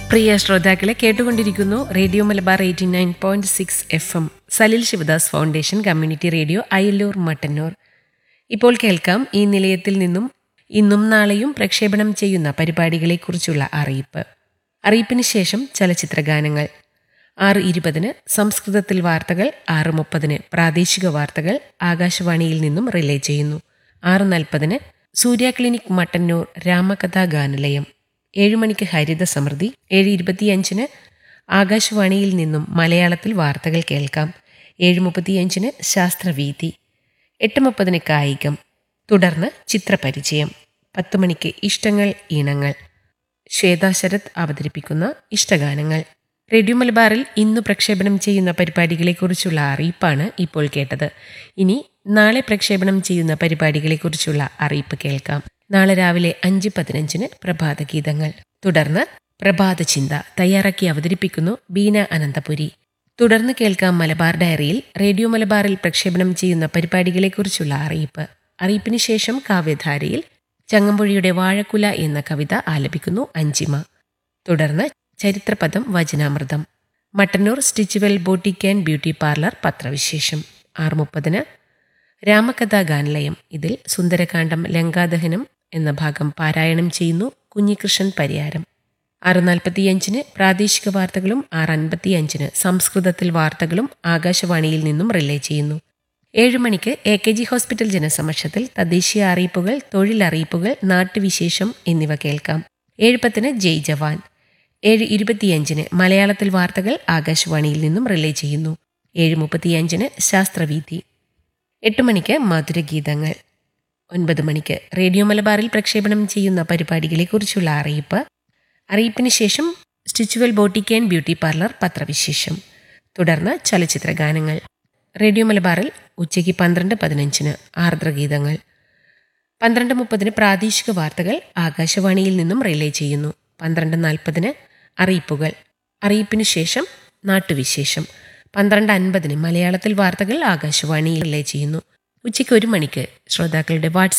പ്രിയ ശ്രോതാക്കളെ കേട്ടുകൊണ്ടിരിക്കുന്നു radio Malabar eighty nine point six F M Salil Sivadas foundation community radio Ayallur Mattannur ഇപ്പോൾ കേൾക്കാം ഈ നിലയത്തിൽ നിന്നും ഇന്നും നാളെയും പ്രക്ഷേപണം ചെയ്യുന്ന പരിപാടികളെക്കുറിച്ചുള്ള അറിയിപ്പ് അറിയിപ്പിന് ശേഷം ചലച്ചിത്ര ഗാനങ്ങൾ ആറ് ഇരുപതിന് സംസ്കൃതത്തിൽ വാർത്തകൾ ആറ് മുപ്പതിന് പ്രാദേശിക വാർത്തകൾ ആകാശവാണിയിൽ നിന്നും റിലേ ചെയ്യുന്നു ആറ് നാൽപ്പതിന് സൂര്യ ക്ലിനിക് മട്ടന്നൂർ രാമകഥാ ഗാനലയം ഏഴ് മണിക്ക് ഹരിത സമൃദ്ധി ഏഴ് ഇരുപത്തിയഞ്ചിന് ആകാശവാണിയിൽ നിന്നും മലയാളത്തിൽ വാർത്തകൾ കേൾക്കാം ഏഴ് മുപ്പത്തിയഞ്ചിന് ശാസ്ത്രവീതി എട്ട് മുപ്പതിന് കായികം തുടർന്ന് ചിത്രപരിചയം പത്ത് മണിക്ക് ഇഷ്ടങ്ങൾ ഈണങ്ങൾ ശ്വേതാ ശരത് അവതരിപ്പിക്കുന്ന ഇഷ്ടഗാനങ്ങൾ റേഡിയോ മലബാറിൽ ഇന്ന് പ്രക്ഷേപണം ചെയ്യുന്ന പരിപാടികളെക്കുറിച്ചുള്ള അറിയിപ്പാണ് ഇപ്പോൾ കേട്ടത് ഇനി നാളെ പ്രക്ഷേപണം ചെയ്യുന്ന പരിപാടികളെക്കുറിച്ചുള്ള അറിയിപ്പ് കേൾക്കാം നാളെ രാവിലെ അഞ്ച് പതിനഞ്ചിന് പ്രഭാത ഗീതങ്ങൾ തുടർന്ന് പ്രഭാത ചിന്ത തയ്യാറാക്കി അവതരിപ്പിക്കുന്നു ബീന അനന്തപുരി തുടർന്ന് കേൾക്കാം മലബാർ ഡയറിയിൽ റേഡിയോ മലബാറിൽ പ്രക്ഷേപണം ചെയ്യുന്ന പരിപാടികളെക്കുറിച്ചുള്ള അറിയിപ്പ് അറിയിപ്പിന് ശേഷം കാവ്യധാരയിൽ ചങ്ങമ്പുഴിയുടെ വാഴക്കുല എന്ന കവിത ആലപിക്കുന്നു അഞ്ചിമ തുടർന്ന് ചരിത്രപദം വചനാമൃതം Mattannur Stitchual boutique and beauty parlour പത്രവിശേഷം ആറ് മുപ്പതിന് രാമകഥാ ഗാനലയം ഇതിൽ സുന്ദരകാന്ഡം ലങ്കാദഹനം എന്ന ഭാഗം പാരായണം ചെയ്യുന്നു കുഞ്ഞികൃഷ്ണൻ പരിയാരം ആറ് നാൽപ്പത്തിയഞ്ചിന് പ്രാദേശിക വാർത്തകളും ആറ് അൻപത്തിയഞ്ചിന് സംസ്കൃതത്തിൽ വാർത്തകളും ആകാശവാണിയിൽ നിന്നും റിലേ ചെയ്യുന്നു ഏഴ് മണിക്ക് എ കെ ജി ഹോസ്പിറ്റൽ ജനസമക്ഷത്തിൽ തദ്ദേശീയ അറിയിപ്പുകൾ തൊഴിലറിയിപ്പുകൾ നാട്ടുവിശേഷം എന്നിവ കേൾക്കാം ഏഴ് പത്തിന് ജയ് ജവാൻ ഏഴ് ഇരുപത്തിയഞ്ചിന് മലയാളത്തിൽ വാർത്തകൾ ആകാശവാണിയിൽ നിന്നും റിലേ ചെയ്യുന്നു ഏഴ് മുപ്പത്തിയഞ്ചിന് ശാസ്ത്രവീതി എട്ട് മണിക്ക് മധുരഗീതങ്ങൾ ഒൻപത് മണിക്ക് റേഡിയോ മലബാറിൽ പ്രക്ഷേപണം ചെയ്യുന്ന പരിപാടികളെക്കുറിച്ചുള്ള അറിയിപ്പ് അറിയിപ്പിന് ശേഷം Stitchual boutique and beauty parlour പത്രവിശേഷം തുടർന്ന് ചലച്ചിത്ര ഗാനങ്ങൾ റേഡിയോ മലബാറിൽ ഉച്ചയ്ക്ക് പന്ത്രണ്ട് പതിനഞ്ചിന് ആർദ്രഗീതങ്ങൾ പന്ത്രണ്ട് മുപ്പതിന് പ്രാദേശിക വാർത്തകൾ ആകാശവാണിയിൽ നിന്നും റിലേ ചെയ്യുന്നു പന്ത്രണ്ട് നാൽപ്പതിന് അറിയിപ്പുകൾ അറിയിപ്പിന് ശേഷം നാട്ടുവിശേഷം പന്ത്രണ്ട് അൻപതിന് മലയാളത്തിൽ വാർത്തകൾ ആകാശവാണിയിൽ റിലേ ചെയ്യുന്നു ഉച്ചയ്ക്ക് ഒരു മണിക്ക് ശ്രോതാക്കളുടെ വാട്സ്